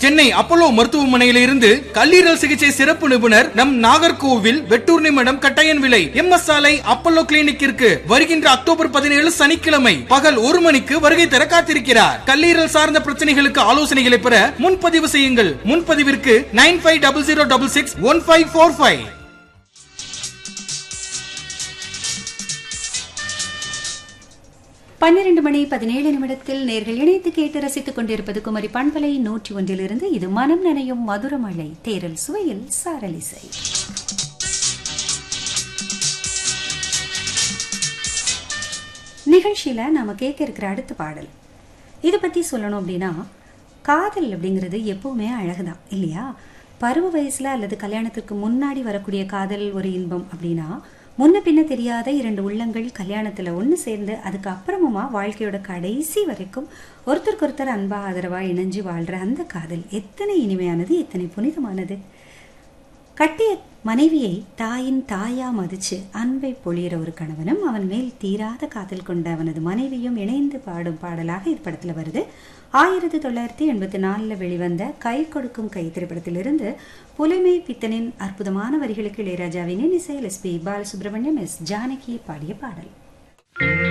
Chennai Apollo மருத்துவமனையில இருந்து கல்லீரல் சிகிச்சை சிறப்பு நிபுணர் நம் நாகர்கோவில் வெட்டூர் நிமிடம் கட்டாயன் விலை எம் எஸ் சாலை அப்போலோ கிளினிக்கிற்கு வருகின்ற அக்டோபர் பதினேழு சனிக்கிழமை பகல் ஒரு மணிக்கு வருகை தர காத்திருக்கிறார் கல்லீரல் சார்ந்த பிரச்சனைகளுக்கு ஆலோசனைகளை பெற முன்பதிவு செய்யுங்கள் முன்பதிவிற்கு nine five double zero double six one five four five பன்னிரண்டு மணி பதினேழு நிமிடத்தில் நேர்கள் இணைத்து கேட்டு ரசித்துக் கொண்டிருப்பது குமரி பண்பலை நூற்றி ஒன்றிலிருந்து இது மனம் நனையும் மதுரமழை தேரல் சுவையில் சாரலிசை நிகழ்ச்சியில நாம கேட்க இருக்கிற அடுத்த பாடல் இதை பத்தி சொல்லணும் அப்படின்னா காதல் அப்படிங்கிறது எப்பவுமே அழகுதான் இல்லையா பருவ வயசுல அல்லது கல்யாணத்துக்கு முன்னாடி வரக்கூடிய காதல் ஒரு இன்பம் அப்படின்னா முன்ன பின்ன தெரியாத இரண்டு உள்ளங்கள் கல்யாணத்துல ஒன்று சேர்ந்து அதுக்கு அப்புறமுமா வாழ்க்கையோட கடைசி வரைக்கும் ஒருத்தருக்கு ஒருத்தர் அன்பா ஆதரவா இணைஞ்சு வாழ்ற அந்த காதல் எத்தனை இனிமையானது எத்தனை புனிதமானது கட்டிய மனைவியை தாயின் தாயா மதிச்சு அன்பை பொழியிற ஒரு கணவனும் அவன் மேல் தீராத காதல் கொண்ட அவனது மனைவியும் இணைந்து பாடும் பாடலாக இது படத்துல வருது ஆயிரத்தி தொள்ளாயிரத்தி எண்பத்தி நாலுல வெளிவந்த கை கொடுக்கும் கை திரைப்படத்திலிருந்து புலிமை பித்தனின் அற்புதமான வரிகளுக்கு இளையராஜாவின் இசையில் S P Balasubrahmanyam S Janaki பாடிய பாடல்